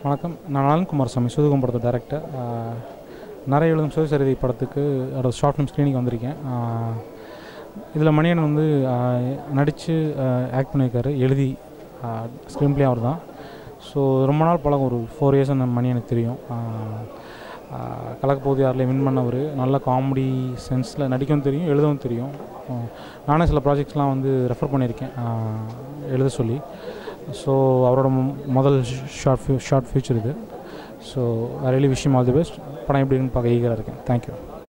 வணக்கம் நான் நலன்குமார் சாமி சூதுகம் படத்தோட டேரக்டர் நிறைய எழுதும் சுயசரிதை படத்துக்கு அதோட ஷார்ட் ஃபிலிம் ஸ்க்ரீனிங் வந்திருக்கேன் இதில் மணியன் வந்து நடித்து ஆக்ட் பண்ணியிருக்காரு எழுதி ஸ்க்ரீன் பிளே அவர் தான் ஸோ ரொம்ப நாள் பழக்கம் ஒரு ஃபோர் இயர்ஸ் அந்த மணி எனக்கு தெரியும் கலக்கப்போது யாரில் வின் பண்ணவர் நல்ல காமெடி சென்ஸில் நடிக்கவும் தெரியும் எழுதவும் தெரியும் ஆஹ் நானே சில ப்ராஜெக்ட்ஸ்லாம் வந்து ரெஃபர் பண்ணியிருக்கேன் ஆஹ் எழுத சொல்லி ஸோ அவரோட மு- முதல் ஷார்ட் ஃபியூ ஷார்ட் ஃபியூச்சர் இது ஸோ ஐ ரியலி விஷயம் ஆல் தி பெஸ்ட் படம் எப்படி இருக்குன்னு பார்க்க ஈகராக இருக்கேன் தேங்க்யூ